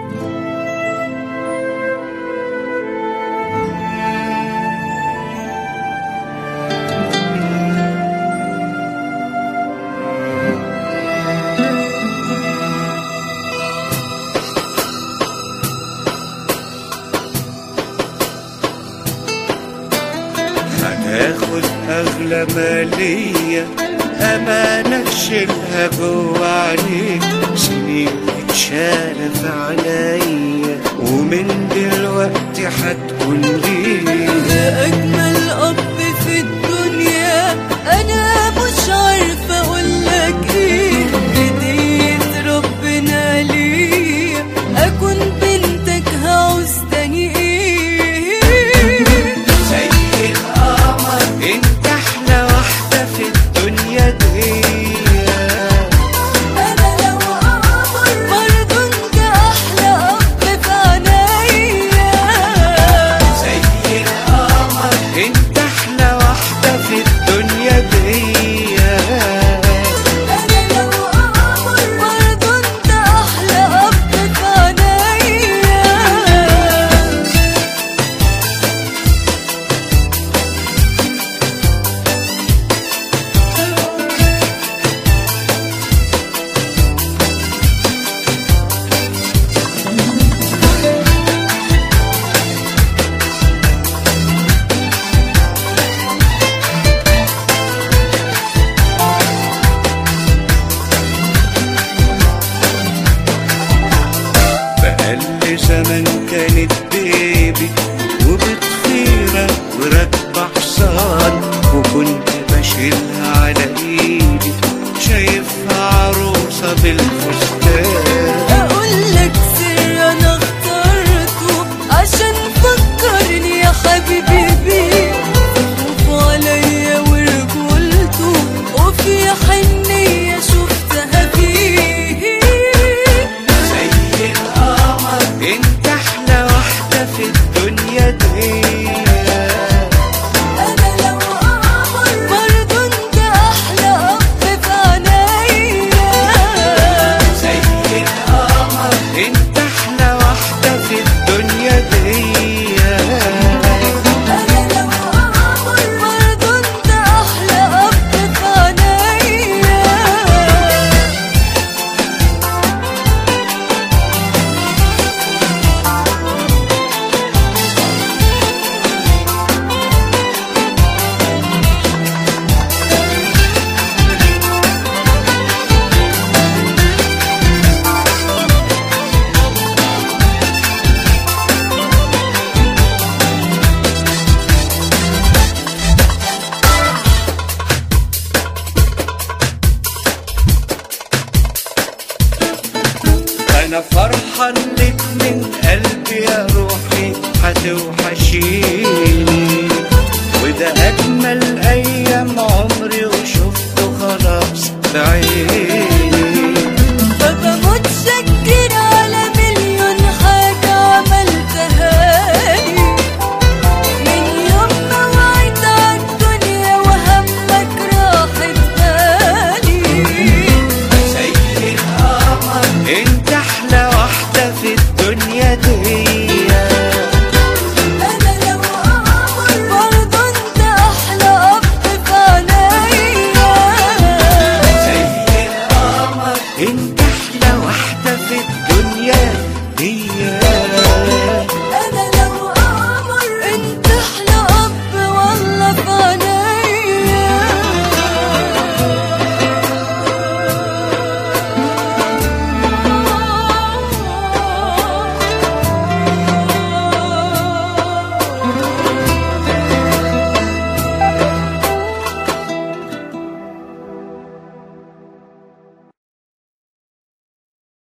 هتاخد أغلى مالية أمانة تشيلها جوا عينيك سنين اتشالة في عينيا ومن دلوقتي هتكون ليك يا أجمل أب في الدنيا أنا مش عارفة أقولك إيه هدية ربنا ليا أكون بنتك هعوز تاني إيه زي القمر انت احلى واحدة في الدنيا دي أنا لو قمر برضه أنت أحلى أب في عينيا زي القمر انت احلى واحدة في الدنيا دي أنا لو قمر برضه أنت أحلى أب في عينيا بقل زمن كانت بيبي وبتطيرة وراكبة حصان وكنت بشيلها على ايدي شايفها عروسة بالفستان اقول لك سر انا اخترته عشان فكرني يا حبيبي بيه خوف عليا ورجولته وفي حنية شفتها فيه زي القمر انت احلى واحدة في الدنيا دي انا لو قمر برضه انت احلى اب في عينيا زي القمر انت احلى واحدة في الدنيا دي انا لو قمر برضه انت احلى اب في عينيا انا فرحان لك من قلبي يا روحي هتوحشيني وده اجمل ايام عمري وشفته خلاص بعيني